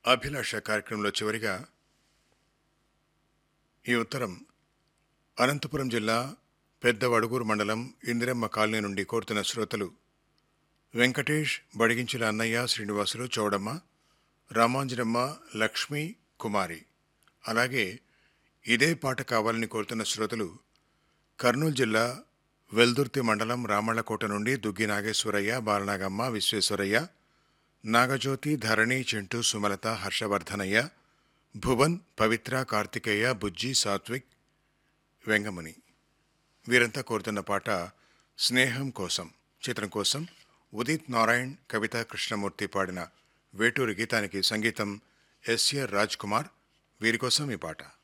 అభిలాష కార్యక్రమంలో చివరిగా ఈ ఉత్తరం అనంతపురం జిల్లా పెద్ద వడుగూరు మండలం ఇందిరమ్మ కాలనీ నుండి కోరుతున్న శ్రోతలు వెంకటేష్ బడిగించిన అన్నయ్య శ్రీనివాసులు చౌడమ్మ రామాంజనమ్మ లక్ష్మి కుమారి అలాగే ఇదే పాట కావాలని కోరుతున్న శ్రోతలు కర్నూలు జిల్లా వెల్దుర్తి మండలం రామళ్ళకోట నుండి దుగ్గి నాగేశ్వరయ్య బాలనాగమ్మ విశ్వేశ్వరయ్య నాగజ్యోతి ధరణి చింటూ సుమలత హర్షవర్ధనయ్య భువన్ పవిత్ర కార్తికేయ బుజ్జి సాత్విక్ వెంగమణి వీరంతా కోరుతున్న పాట స్నేహం కోసం చిత్రం కోసం ఉదిత్ నారాయణ్ కవిత కృష్ణమూర్తి పాడిన వేటూరి గీతానికి సంగీతం ఎస్ఆర్ రాజ్ కుమార్ వీరి కోసం ఈ పాట